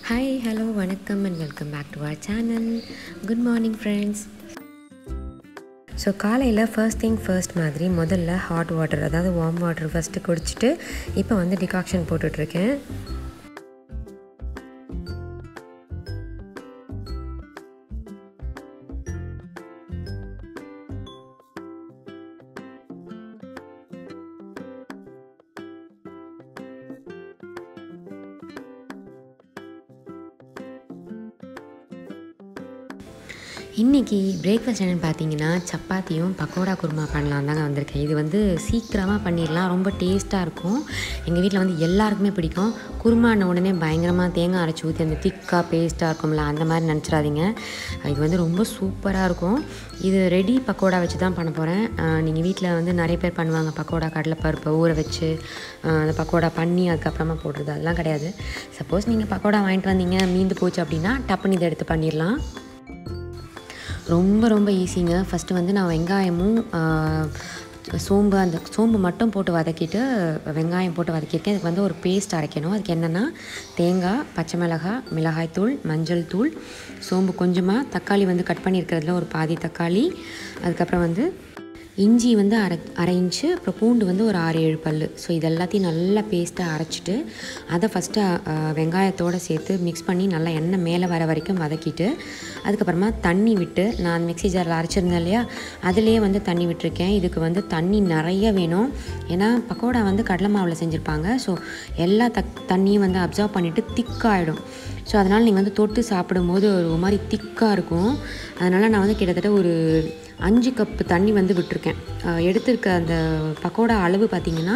hi hello வணக்கம் and welcome back to our channel good morning friends so காலையில் first thing first மாதிரி முதல்ல hot water அதாவது warm water first குடிச்சிட்டு இப்போ வந்து டிகாக்ஷன் போட்டுட்ருக்கேன் இன்றைக்கி பிரேக்ஃபாஸ்ட் என்னென்னு பார்த்தீங்கன்னா சப்பாத்தியும் பக்கோடா குருமா பண்ணலாம் தாங்க வந்திருக்கேன் இது வந்து சீக்கிரமாக பண்ணிடலாம் ரொம்ப டேஸ்ட்டாக இருக்கும் எங்கள் வீட்டில் வந்து எல்லாருக்குமே பிடிக்கும் குருமான உடனே பயங்கரமாக தேங்காய் அரைச்சி ஊற்றி அந்த திக்காக பேஸ்ட்டாக இருக்கும்ல அந்த மாதிரி நினச்சிடாதீங்க இது வந்து ரொம்ப சூப்பராக இருக்கும் இது ரெடி பக்கோடா வச்சு தான் பண்ண போகிறேன் நீங்கள் வீட்டில் வந்து நிறைய பேர் பண்ணுவாங்க பக்கோடா கடலைப்பருப்பை ஊற வச்சு அந்த பக்கோடா பண்ணி அதுக்கப்புறமா போடுறது அதெல்லாம் கிடையாது சப்போஸ் நீங்கள் பக்கோடா வாங்கிட்டு வந்தீங்க மீந்து போச்சு அப்படின்னா டப்புன்னு இதை எடுத்து பண்ணிடலாம் ரொம்ப ரொம்ப ஈஸிங்க ஃபஸ்ட்டு வந்து நான் வெங்காயமும் சோம்பு அந்த சோம்பு மட்டும் போட்டு வதக்கிட்டு வெங்காயம் போட்டு வதக்கியிருக்கேன் இதுக்கு வந்து ஒரு பேஸ்ட் அரைக்கணும் அதுக்கு என்னென்னா தேங்காய் பச்சை மிளகாய் மிளகாய்த்தூள் மஞ்சள் தூள் சோம்பு கொஞ்சமாக தக்காளி வந்து கட் பண்ணியிருக்கிறதுல ஒரு பாதி தக்காளி அதுக்கப்புறம் வந்து இஞ்சி வந்து அரை அரை இன்ச்சு அப்புறம் பூண்டு வந்து ஒரு ஆறு ஏழு பல் ஸோ இது எல்லாத்தையும் நல்லா பேஸ்ட்டாக அரைச்சிட்டு அதை ஃபஸ்ட்டு வெங்காயத்தோடு சேர்த்து மிக்ஸ் பண்ணி நல்லா எண்ணெய் மேலே வர வரைக்கும் வதக்கிட்டு அதுக்கப்புறமா தண்ணி விட்டு நான் மிக்ஸி ஜாரில் அரைச்சிருந்தேன் இல்லையா அதுலேயே வந்து தண்ணி விட்டுருக்கேன் இதுக்கு வந்து தண்ணி நிறைய வேணும் ஏன்னா பக்கோடா வந்து கடலை மாவில் செஞ்சுருப்பாங்க ஸோ எல்லா தக் தண்ணியும் வந்து அப்சர்வ் பண்ணிவிட்டு திக்காகிடும் ஸோ அதனால் நீங்கள் வந்து தொட்டு சாப்பிடும்போது ஒரு மாதிரி திக்காக இருக்கும் அதனால் நான் வந்து கிட்டத்தட்ட ஒரு அஞ்சு கப்பு தண்ணி வந்து விட்டுருக்கேன் எடுத்திருக்க அந்த பக்கோடா அளவு பார்த்திங்கன்னா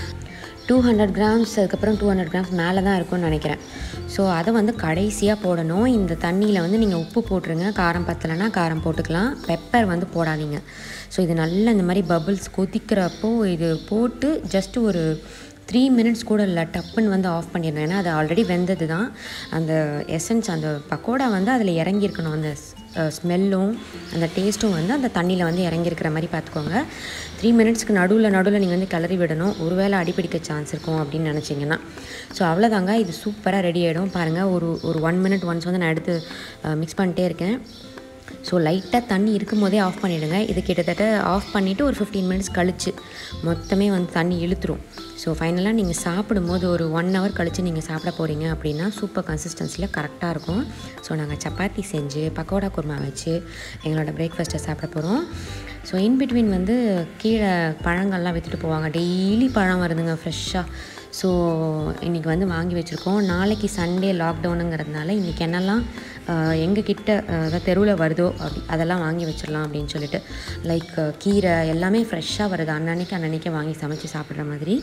டூ ஹண்ட்ரட் கிராம்ஸ் அதுக்கப்புறம் டூ ஹண்ட்ரட் கிராம்ஸ் மேலே தான் இருக்கும்னு நினைக்கிறேன் ஸோ அதை வந்து கடைசியாக போடணும் இந்த தண்ணியில் வந்து நீங்கள் உப்பு போட்டுருங்க காரம் பத்தலைன்னா காரம் போட்டுக்கலாம் பெப்பர் வந்து போடாதீங்க ஸோ இது நல்லா இந்த மாதிரி பபுள்ஸ் கொதிக்கிறப்போ இது போட்டு ஜஸ்ட்டு ஒரு த்ரீ மினிட்ஸ் கூட இல்லை டப்புன்னு வந்து ஆஃப் பண்ணிடணும் ஏன்னா அது ஆல்ரெடி வெந்தது தான் அந்த எசன்ஸ் அந்த பக்கோடா வந்து அதில் இறங்கியிருக்கணும் அந்த ஸ்மெல்லும் அந்த டேஸ்ட்டும் வந்து அந்த தண்ணியில் வந்து இறங்கியிருக்கிற மாதிரி பார்த்துக்கோங்க த்ரீ மினிட்ஸ்க்கு நடுவில் நடுவில் நீங்கள் வந்து கிளறி விடணும் ஒருவேளை அடிப்பிடிக்க சான்ஸ் இருக்கும் அப்படின்னு நினச்சிங்கன்னா ஸோ அவ்வளோதாங்க இது சூப்பராக ரெடி ஆகிடும் பாருங்கள் ஒரு ஒரு ஒன் மினிட் ஒன்ஸ் வந்து நான் எடுத்து மிக்ஸ் பண்ணிட்டே இருக்கேன் ஸோ லைட்டாக தண்ணி இருக்கும் போதே ஆஃப் பண்ணிவிடுங்க இது கிட்டத்தட்ட ஆஃப் பண்ணிவிட்டு ஒரு ஃபிஃப்டீன் மினிட்ஸ் கழித்து மொத்தமே வந்து தண்ணி இழுத்துரும் ஸோ ஃபைனலாக நீங்கள் சாப்பிடும்போது ஒரு ஒன் ஹவர் கழித்து நீங்கள் சாப்பிட போகிறீங்க அப்படின்னா சூப்பர் கன்சிஸ்டன்சியில் கரெக்டாக இருக்கும் ஸோ நாங்கள் சப்பாத்தி செஞ்சு பக்கோடா குருமா வச்சு எங்களோட பிரேக்ஃபாஸ்ட்டை சாப்பிட போகிறோம் ஸோ இன்பிட்வீன் வந்து கீழே பழங்கள்லாம் விற்றுட்டு போவாங்க டெய்லி பழம் வருதுங்க ஃப்ரெஷ்ஷாக ஸோ இன்றைக்கி வந்து வாங்கி வச்சுருக்கோம் நாளைக்கு சண்டே லாக்டவுனுங்கிறதுனால இன்றைக்கி என்னெல்லாம் எங்கள் கிட்ட அதாவது தெருவில் வருதோ அப்படி அதெல்லாம் வாங்கி வச்சிடலாம் அப்படின்னு சொல்லிட்டு லைக் கீரை எல்லாமே ஃப்ரெஷ்ஷாக வருது அன்னன்னைக்கு அன்னன்னைக்கு வாங்கி சமைச்சு சாப்பிட்ற மாதிரி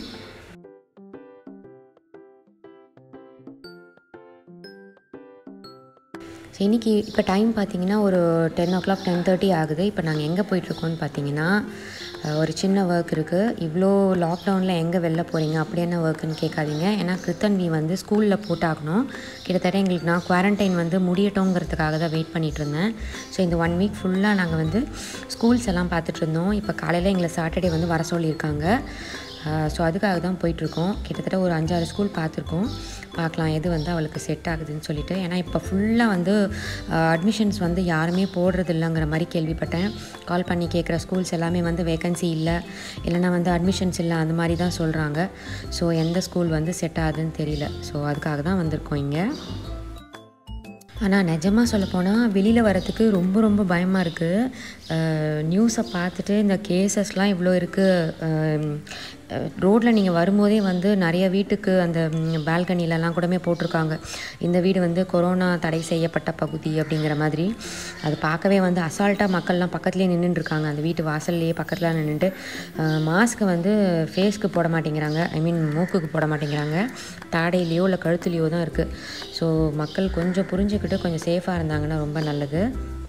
ஸோ இன்றைக்கி இப்போ டைம் பார்த்தீங்கன்னா ஒரு ten o'clock ten thirty ஆகுது இப்போ நாங்கள் எங்கே போயிட்டுருக்கோன்னு பார்த்தீங்கன்னா ஒரு சின்ன ஒர்க் இருக்குது இவ்வளோ லாக்டவுனில் எங்கே வெளில போகிறீங்க அப்படி என்ன ஒர்க்குன்னு கேட்காதீங்க ஏன்னா கிருத்தன்வி வந்து ஸ்கூலில் போட்டாகணும் கிட்டத்தட்ட எங்களுக்கு நான் குவாரண்டைன் வந்து முடியட்டோங்கிறதுக்காக தான் வெயிட் பண்ணிகிட்டு இருந்தேன் ஸோ இந்த ஒன் வீக் ஃபுல்லாக நாங்கள் வந்து ஸ்கூல்ஸ் எல்லாம் பார்த்துட்டு இருந்தோம் இப்போ காலையில் எங்களை சாட்டர்டே வந்து வர சொல்லியிருக்காங்க ஸோ அதுக்காக தான் போயிட்டுருக்கோம் கிட்டத்தட்ட ஒரு அஞ்சாறு ஸ்கூல் பார்த்துருக்கோம் பார்க்கலாம் எது வந்து அவளுக்கு செட் ஆகுதுன்னு சொல்லிட்டு ஏன்னா இப்போ ஃபுல்லாக வந்து அட்மிஷன்ஸ் வந்து யாருமே போடுறது இல்லைங்கிற மாதிரி கேள்விப்பட்டேன் கால் பண்ணி கேட்குற ஸ்கூல்ஸ் எல்லாமே வந்து வேகன்சி இல்லை இல்லைனா வந்து அட்மிஷன்ஸ் இல்லை அந்த மாதிரி தான் சொல்கிறாங்க ஸோ எந்த ஸ்கூல் வந்து செட் ஆகுதுன்னு தெரியல ஸோ அதுக்காக தான் வந்திருக்கோம் இங்கே ஆனால் நிஜமாக சொல்லப்போனால் வெளியில் வரத்துக்கு ரொம்ப ரொம்ப பயமாக இருக்குது நியூஸை பார்த்துட்டு இந்த கேசஸ்லாம் இவ்வளோ இருக்குது ரோட்டில் நீங்கள் வரும்போதே வந்து நிறைய வீட்டுக்கு அந்த பால்கனிலலாம் கூடமே போட்டிருக்காங்க இந்த வீடு வந்து கொரோனா தடை செய்யப்பட்ட பகுதி அப்படிங்கிற மாதிரி அது பார்க்கவே வந்து அசால்ட்டாக மக்கள்லாம் பக்கத்துலேயே நின்றுட்டுருக்காங்க அந்த வீட்டு வாசல்லையே பக்கத்தில் நின்றுட்டு மாஸ்க்கு வந்து ஃபேஸ்க்கு போட மாட்டேங்கிறாங்க ஐ மீன் மூக்குக்கு போட மாட்டேங்கிறாங்க தாடையிலையோ இல்லை கழுத்துலையோ தான் இருக்குது ஸோ மக்கள் கொஞ்சம் புரிஞ்சுக்கிட்டு கொஞ்சம் சேஃபாக இருந்தாங்கன்னா ரொம்ப நல்லது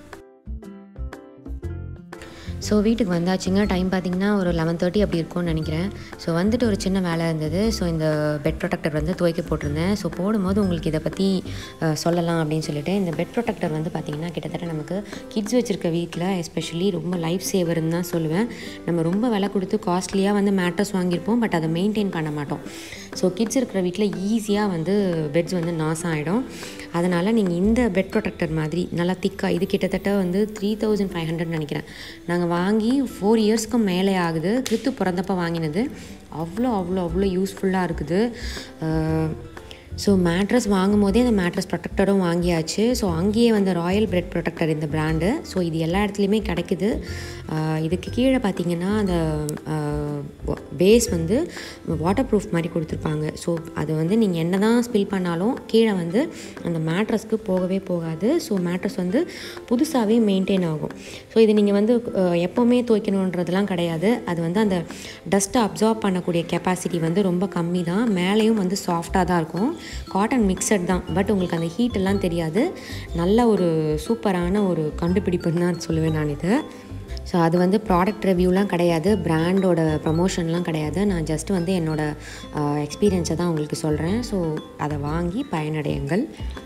ஸோ வீட்டுக்கு வந்தாச்சுங்க டைம் பார்த்திங்கன்னா ஒரு லெவன் தேர்ட்டி அப்படி இருக்கும்னு நினைக்கிறேன் ஸோ வந்துட்டு ஒரு சின்ன வேலை இருந்தது ஸோ இந்த பெட் ப்ரொடெக்டர் வந்து துவைக்க போட்டிருந்தேன் ஸோ போடும்போது உங்களுக்கு இதை பற்றி சொல்லலாம் அப்படின்னு சொல்லிட்டு இந்த பெட் ப்ரொடெக்டர் வந்து பார்த்திங்கன்னா கிட்டத்தட்ட நமக்கு கிட்ஸ் வச்சுருக்க வீட்டில் எஸ்பெஷலி ரொம்ப லைஃப் சேவர்னு தான் சொல்லுவேன் நம்ம ரொம்ப விலை கொடுத்து காஸ்ட்லியாக வந்து மேட்டர்ஸ் வாங்கியிருப்போம் பட் அதை மெயின்டைன் பண்ண மாட்டோம் ஸோ கிட்ஸ் இருக்கிற வீட்டில் ஈஸியாக வந்து பெட்ஸ் வந்து நாசம் ஆகிடும் அதனால் நீங்கள் இந்த பெட் ப்ரொடெக்டர் மாதிரி நல்லா திக்காக இது கிட்டத்தட்ட வந்து த்ரீ தௌசண்ட் ஃபைவ் ஹண்ட்ரட் நினைக்கிறேன் நாங்கள் வாங்கி ஃபோர் இயர்ஸ்க்கு மேலே ஆகுது கிறித்து பிறந்தப்ப வாங்கினது அவ்வளோ அவ்வளோ அவ்வளோ யூஸ்ஃபுல்லாக இருக்குது ஸோ மேட்ரஸ் வாங்கும் போதே அந்த மேட்ரஸ் ப்ரொடெக்டரும் வாங்கியாச்சு ஸோ அங்கேயே வந்து ராயல் பிரெட் ப்ரொடெக்டர் இந்த பிராண்டு ஸோ இது எல்லா இடத்துலையுமே கிடைக்குது ஆஹ் இதுக்கு கீழே பார்த்தீங்கன்னா அந்த பேஸ் வந்து வாட்டர் ப்ரூஃப் மாதிரி கொடுத்துருப்பாங்க ஸோ அது வந்து நீங்கள் என்ன தான் ஸ்பில் பண்ணாலும் கீழே வந்து அந்த மேட்ரஸ்க்கு போகவே போகாது ஸோ மேட்ரஸ் வந்து புதுசாகவே மெயின்டைன் ஆகும் ஸோ இது நீங்கள் வந்து ஆஹ் எப்போவுமே துவைக்கணுன்றதெல்லாம் கிடையாது அது வந்து அந்த டஸ்ட்டை அப்சார்ப் பண்ணக்கூடிய கெப்பாசிட்டி வந்து ரொம்ப கம்மி தான் மேலேயும் வந்து சாஃப்டாக தான் இருக்கும் காட்டன் மிக்சட் தான் பட் உங்களுக்கு அந்த ஹீட் எல்லாம் தெரியாது நல்ல ஒரு சூப்பரான ஒரு கண்டுபிடிப்புன்னு தான் சொல்லுவேன் நான் இது ஸோ அது வந்து ப்ராடக்ட் ரிவ்யூலாம் கிடையாது பிராண்டோட ப்ரமோஷன்லாம் கிடையாது நான் ஜஸ்ட் வந்து என்னோடய எக்ஸ்பீரியன்ஸை தான் உங்களுக்கு சொல்கிறேன் ஸோ அதை வாங்கி பயனடையுங்கள்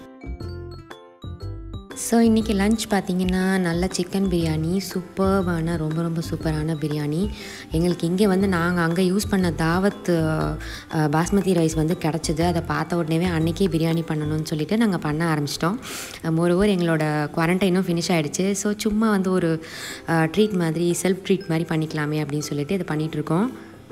ஸோ இன்றைக்கி லஞ்ச் பார்த்தீங்கன்னா நல்ல சிக்கன் பிரியாணி சூப்பர்பான ரொம்ப ரொம்ப சூப்பரான பிரியாணி எங்களுக்கு இங்கே வந்து நாங்கள் அங்கே யூஸ் பண்ண தாவத் அஹ், பாஸ்மதி ரைஸ் வந்து கிடச்சிது அதை பார்த்த உடனே அன்றைக்கே பிரியாணி பண்ணணும்னு சொல்லிட்டு நாங்கள் பண்ண ஆரம்பிச்சிட்டோம் மொரோவர் எங்களோட குவாரண்டைனும் ஃபினிஷ் ஆகிடுச்சு ஸோ சும்மா வந்து ஒரு ட்ரீட் மாதிரி செல்ஃப் ட்ரீட் மாதிரி பண்ணிக்கலாமே அப்படின்னு சொல்லிட்டு இது பண்ணிகிட்ருக்கோம்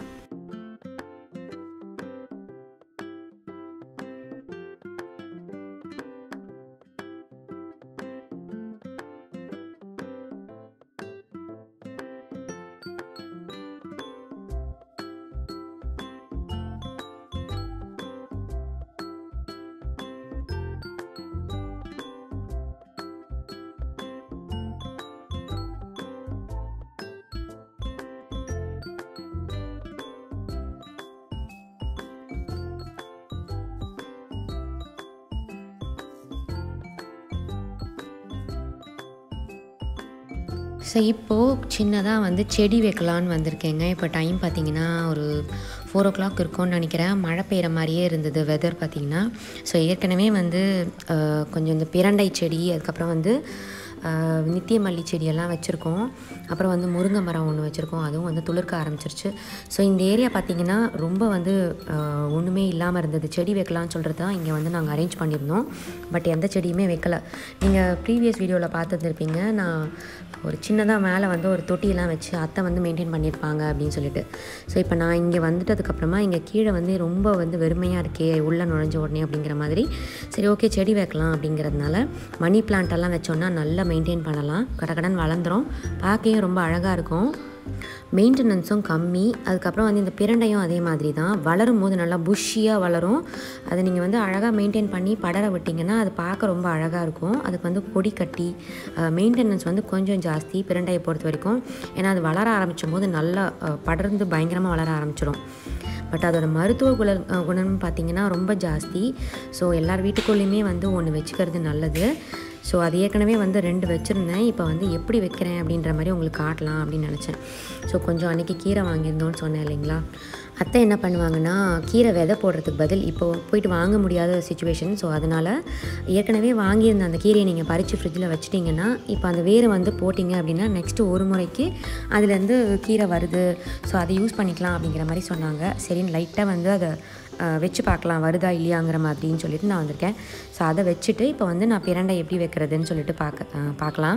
ஸோ இப்போது சின்னதாக வந்து செடி வைக்கலான்னு வந்திருக்கேங்க இப்போ டைம் பார்த்தீங்கன்னா ஒரு ஃபோர் ஓ கிளாக் இருக்கும்னு நினைக்கிறேன் மழை பெய்கிற மாதிரியே இருந்தது வெதர் பார்த்தீங்கன்னா ஸோ ஏற்கனவே வந்து அஹ், கொஞ்சம் இந்த பிரண்டை செடி அதுக்கப்புறம் வந்து அஹ், நித்திய மல்லி செடியெல்லாம் வச்சுருக்கோம் அப்புறம் வந்து முருங்கை மரம் ஒன்று வச்சுருக்கோம் அதுவும் வந்து துளிர்க்க ஆரம்பிச்சிருச்சு ஸோ இந்த ஏரியா பார்த்திங்கன்னா ரொம்ப வந்து அஹ், ஒன்றுமே இல்லாமல் இருந்தது செடி வைக்கலாம்னு சொல்கிறது தான் இங்கே வந்து நாங்கள் அரேஞ்ச் பண்ணியிருந்தோம் பட் எந்த செடியுமே வைக்கல நீங்கள் ப்ரீவியஸ் வீடியோவில் பார்த்துருந்துருப்பீங்க நான் ஒரு சின்னதாக மேலே வந்து ஒரு தொட்டியெல்லாம் வச்சு அத்தை வந்து மெயின்டைன் பண்ணியிருப்பாங்க அப்படின்னு சொல்லிட்டு ஸோ இப்போ நான் இங்கே வந்துட்டதுக்கப்புறமா இங்கே கீழே வந்து ரொம்ப வந்து வெறுமையாக இருக்கே உள்ளே நுழைஞ்ச உடனே அப்படிங்கிற மாதிரி சரி ஓகே செடி வைக்கலாம் அப்படிங்கிறதுனால மணி பிளான்ட் எல்லாம் வச்சோன்னா நல்லா மெயின்டைன் பண்ணலாம் கடகடன் வளர்ந்துரும் பார்க்கையும் ரொம்ப அழகாக இருக்கும் மெயின்டெனன்ஸும் கம்மி அதுக்கப்புறம் வந்து இந்த பிரண்டையும் அதே மாதிரி தான் வளரும் போது நல்லா புஷ்ஷியாக வளரும் அதை நீங்கள் வந்து அழகாக மெயின்டைன் பண்ணி படர விட்டிங்கன்னா அது பார்க்க ரொம்ப அழகாக இருக்கும் அதுக்கு வந்து கொடி கட்டி மெயின்டெனன்ஸ் வந்து கொஞ்சம் ஜாஸ்தி பிரண்டையை பொறுத்த வரைக்கும் ஏன்னா அது வளர ஆரம்பிச்சும் போது நல்லா அஹ், படர்ந்து பயங்கரமாக வளர ஆரம்பிச்சிடும் பட் அதோட மருத்துவ குண அஹ், குணம்னு பார்த்தீங்கன்னா ரொம்ப ஜாஸ்தி ஸோ எல்லார் வீட்டுக்குள்ளேயுமே வந்து ஒன்று வச்சுக்கிறது நல்லது ஸோ அது ஏற்கனவே வந்து ரெண்டு வச்சுருந்தேன் இப்போ வந்து எப்படி வைக்கிறேன் அப்படின்ற மாதிரி உங்களுக்கு காட்டலாம் அப்படின்னு நினச்சேன் ஸோ கொஞ்சம் அன்றைக்கி கீரை வாங்கியிருந்தோன்னு சொன்னேன் இல்லைங்களா அத்தை என்ன பண்ணுவாங்கன்னா கீரை விதை போடுறதுக்கு பதில் இப்போ போயிட்டு வாங்க முடியாத சுச்சுவேஷன் ஸோ அதனால் ஏற்கனவே வாங்கியிருந்த அந்த கீரையை நீங்கள் பறித்து ஃப்ரிட்ஜில் வச்சிட்டிங்கன்னா இப்போ அந்த வேரை வந்து போட்டிங்க அப்படின்னா நெக்ஸ்ட்டு ஒரு முறைக்கு அதுலேருந்து கீரை வருது ஸோ அதை யூஸ் பண்ணிக்கலாம் அப்படிங்கிற மாதிரி சொன்னாங்க சரின்னு லைட்டாக வந்து அதை அஹ், வச்சு பார்க்கலாம் வருதா இல்லையாங்கிற மாதிரின்னு சொல்லிட்டு நான் வந்திருக்கேன் ஸோ அதை வச்சுட்டு இப்போ வந்து நான் பிரண்டை எப்படி வைக்கிறதுன்னு சொல்லிட்டு பார்க்க அஹ், பார்க்கலாம்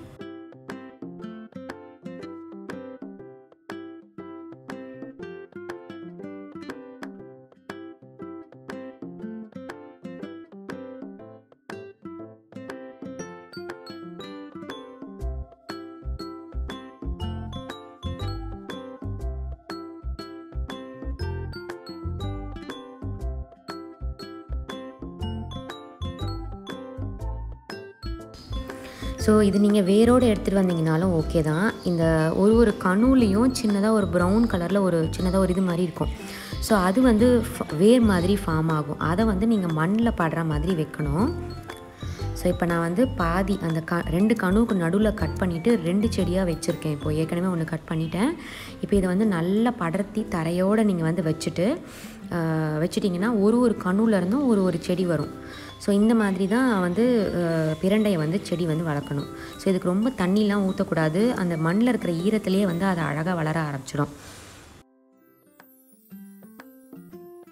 ஸோ இது நீங்கள் வேரோடு எடுத்துகிட்டு வந்தீங்கனாலும் ஓகே தான் இந்த ஒரு ஒரு கணுலையும் சின்னதாக ஒரு ப்ரௌன் கலரில் ஒரு சின்னதாக ஒரு இது மாதிரி இருக்கும் ஸோ அது வந்து ஃப- வேர் மாதிரி ஃபார்ம் ஆகும் அதை வந்து நீங்கள் மண்ணில் படுற மாதிரி வைக்கணும் ஸோ இப்போ நான் வந்து பாதி அந்த க ரெண்டு கணுவுக்கு நடுவில் கட் பண்ணிவிட்டு ரெண்டு செடியாக வச்சுருக்கேன் இப்போ ஏற்கனவே ஒன்று கட் பண்ணிட்டேன் இப்போ இதை வந்து நல்லா படர்த்தி தரையோடு நீங்கள் வந்து வச்சுட்டு ஆஹ், வச்சிட்டிங்கன்னா ஒரு ஒரு கணுல இருந்தும் ஒரு ஒரு செடி வரும் ஸோ இந்த மாதிரி தான் வந்து ஆஹ், பிரண்டையை வந்து செடி வந்து வளர்க்கணும் ஸோ இதுக்கு ரொம்ப தண்ணிலாம் ஊற்றக்கூடாது அந்த மண்ணில் இருக்கிற ஈரத்துலேயே வந்து அது அழகாக வளர ஆரம்பிச்சிடும்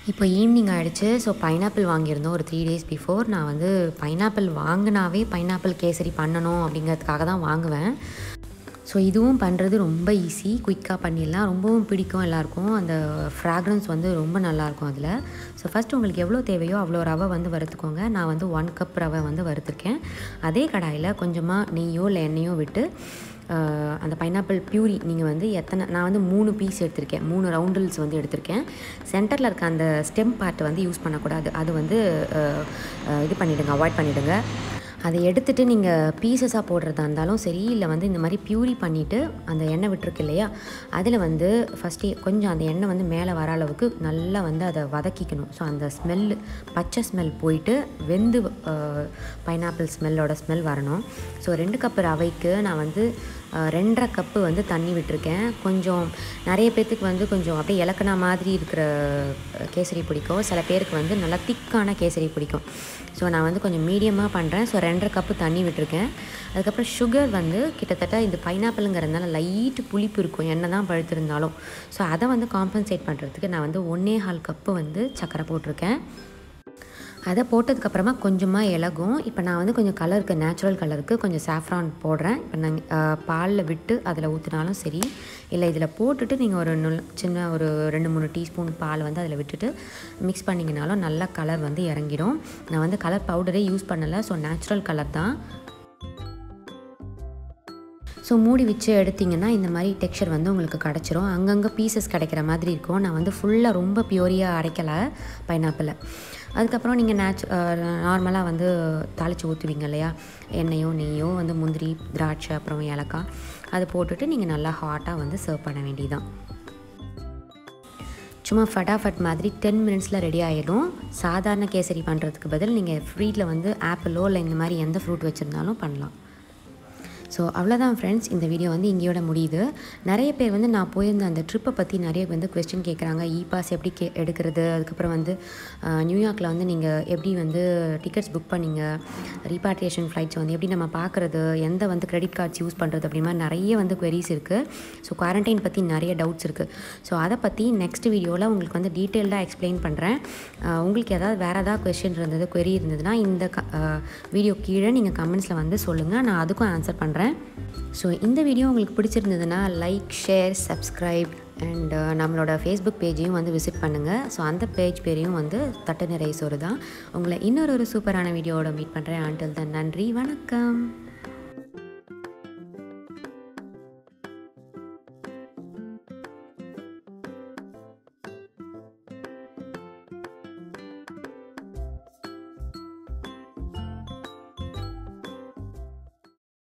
இப்போ ஈவினிங் ஆகிடுச்சு ஸோ பைனாப்பிள் வாங்கியிருந்தோம் ஒரு த்ரீ டேஸ் பிஃபோர் நான் வந்து பைனாப்பிள் வாங்கினாவே பைனாப்பிள் கேசரி பண்ணணும் அப்படிங்கிறதுக்காக தான் வாங்குவேன் ஸோ இதுவும் பண்ணுறது ரொம்ப ஈஸி குயிக்காக பண்ணிடலாம் ரொம்பவும் பிடிக்கும் எல்லாருக்கும் அந்த ஃப்ராக்ரன்ஸ் வந்து ரொம்ப நல்லாயிருக்கும் அதில் ஸோ ஃபஸ்ட் உங்களுக்கு எவ்வளோ தேவையோ அவ்வளோ ரவை வந்து வறுத்துக்கோங்க நான் வந்து ஒன் கப் ரவை வந்து வறுத்துருக்கேன் அதே கடாயில் கொஞ்சமாக நெய்யோ இல்லை எண்ணெயோ விட்டு அந்த பைனாப்பிள் பியூரி நீங்கள் வந்து எத்தனை நான் வந்து மூணு பீஸ் எடுத்திருக்கேன் மூணு ரவுண்டில்ஸ் வந்து எடுத்திருக்கேன் சென்டரில் இருக்க அந்த ஸ்டெம் பார்ட் வந்து யூஸ் பண்ணக்கூடாது அது வந்து இது பண்ணிவிடுங்க அவாய்ட் பண்ணிவிடுங்க அதை எடுத்துகிட்டு நீங்கள் பீசஸாக போடுறதா இருந்தாலும் சரி இல்லை வந்து இந்த மாதிரி பியூரி பண்ணிவிட்டு அந்த எண்ணெய் விட்டுருக்கு இல்லையா அதில் வந்து ஃபஸ்ட்டு கொஞ்சம் அந்த எண்ணெய் வந்து மேலே வர அளவுக்கு நல்லா வந்து அதை வதக்கிக்கணும் ஸோ அந்த ஸ்மெல்லு பச்சை ஸ்மெல் போயிட்டு வெந்து பைனாப்பிள் ஸ்மெல்லோட ஸ்மெல் வரணும் ஸோ ரெண்டு கப்பு ரவைக்கு நான் வந்து ரெண்டரை கப்பு வந்து தண்ணி விட்டுருக்கேன் கொஞ்சம் நிறைய பேர்த்துக்கு வந்து கொஞ்சம் அப்படியே இலக்கணா மாதிரி இருக்கிற கேசரி பிடிக்கும் சில பேருக்கு வந்து நல்லா திக்கான கேசரி பிடிக்கும் ஸோ நான் வந்து கொஞ்சம் மீடியமாக பண்ணுறேன் ஸோ ரெண்டரை கப்பு தண்ணி விட்டுருக்கேன் அதுக்கப்புறம் சுகர் வந்து கிட்டத்தட்ட இந்த பைனாப்பிளுங்கிறதுனால லைட்டு புளிப்பு இருக்கும் எண்ணெய் தான் பழுத்திருந்தாலும் ஸோ அதை வந்து காம்பன்சேட் பண்ணுறதுக்கு நான் வந்து ஒன்றே கால் கப்பு வந்து சர்க்கரை போட்டிருக்கேன் அதை போட்டதுக்கப்புறமா கொஞ்சமாக இலகும் இப்போ நான் வந்து கொஞ்சம் கலருக்கு நேச்சுரல் கலருக்கு கொஞ்சம் சாஃப்ரான் போடுறேன் இப்போ நாங்கள் பாலில் விட்டு அதில் ஊற்றினாலும் சரி இல்லை இதில் போட்டுட்டு நீங்கள் ஒரு நுல் சின்ன ஒரு ரெண்டு மூணு டீஸ்பூன் பால் வந்து அதில் விட்டுட்டு மிக்ஸ் பண்ணிங்கனாலும் நல்லா கலர் வந்து இறங்கிடும் நான் வந்து கலர் பவுடரே யூஸ் பண்ணலை ஸோ நேச்சுரல் கலர் தான் ஸோ மூடி வச்சு எடுத்திங்கன்னா இந்த மாதிரி டெக்ஸ்சர் வந்து உங்களுக்கு கிடச்சிரும் அங்கங்கே பீசஸ் கிடைக்கிற மாதிரி இருக்கும் நான் வந்து ஃபுல்லாக ரொம்ப பியூரியாக அரைக்கலை பைனாப்பிளை அதுக்கப்புறம் நீங்கள் நேச்சு நார்மலாக வந்து தாளித்து ஊற்றுவீங்க இல்லையா எண்ணெயோ நெய்யோ வந்து முந்திரி திராட்சை அப்புறம் ஏலக்காய் அது போட்டுட்டு நீங்கள் நல்லா ஹாட்டாக வந்து சர்வ் பண்ண வேண்டியதான் சும்மா ஃபட்டாஃபட் மாதிரி டென் மினிட்ஸில் ரெடி ஆகிடும் சாதாரண கேசரி பண்ணுறதுக்கு பதில் நீங்கள் ஃப்ரீட்டில் வந்து ஆப்பிளோ இல்லை இந்த மாதிரி எந்த ஃப்ரூட் வச்சுருந்தாலும் பண்ணலாம் ஸோ அவ்வளோதான் ஃப்ரெண்ட்ஸ் இந்த வீடியோ வந்து இங்கேயோட முடியுது நிறைய பேர் வந்து நான் போயிருந்த அந்த ட்ரிப்பை பற்றி நிறைய வந்து கொஸ்டின் கேட்குறாங்க இ பாஸ் எப்படி கே எடுக்கிறது அதுக்கப்புறம் வந்து நியூயார்க்கில் வந்து நீங்கள் எப்படி வந்து டிக்கெட்ஸ் புக் பண்ணிங்க ரீபாட்ரியேஷன் ஃப்ளைட்ஸ் வந்து எப்படி நம்ம பார்க்குறது எந்த வந்து கிரெடிட் கார்ட்ஸ் யூஸ் பண்ணுறது அப்படி மாதிரி நிறைய வந்து queries இருக்குது ஸோ குவாரண்டைன் பற்றி நிறைய டவுட்ஸ் இருக்குது ஸோ அதை பற்றி நெக்ஸ்ட் வீடியோவில் உங்களுக்கு வந்து டீட்டெயில்டாக எக்ஸ்பிளைன் பண்ணுறேன் உங்களுக்கு ஏதாவது வேறு ஏதாவது கொஸ்டின் இருந்தது query இருந்ததுன்னா இந்த வீடியோ கீழே நீங்கள் கமெண்ட்ஸில் வந்து சொல்லுங்கள் நான் அதுக்கும் ஆன்சர் பண்ணுறேன் ஸோ இந்த வீடியோ உங்களுக்கு பிடிச்சிருந்ததுன்னா லைக் ஷேர் சப்ஸ்கிரைப் அண்ட் நம்மளோட ஃபேஸ்புக் பேஜையும் வந்து விசிட் பண்ணுங்கள் ஸோ அந்த பேஜ் பேரையும் வந்து தட்டு நிறைய சோறு தான் உங்களை இன்னொரு ஒரு சூப்பரான வீடியோவோட மீட் பண்ணுறேன் ஆண்டில் தான் நன்றி வணக்கம்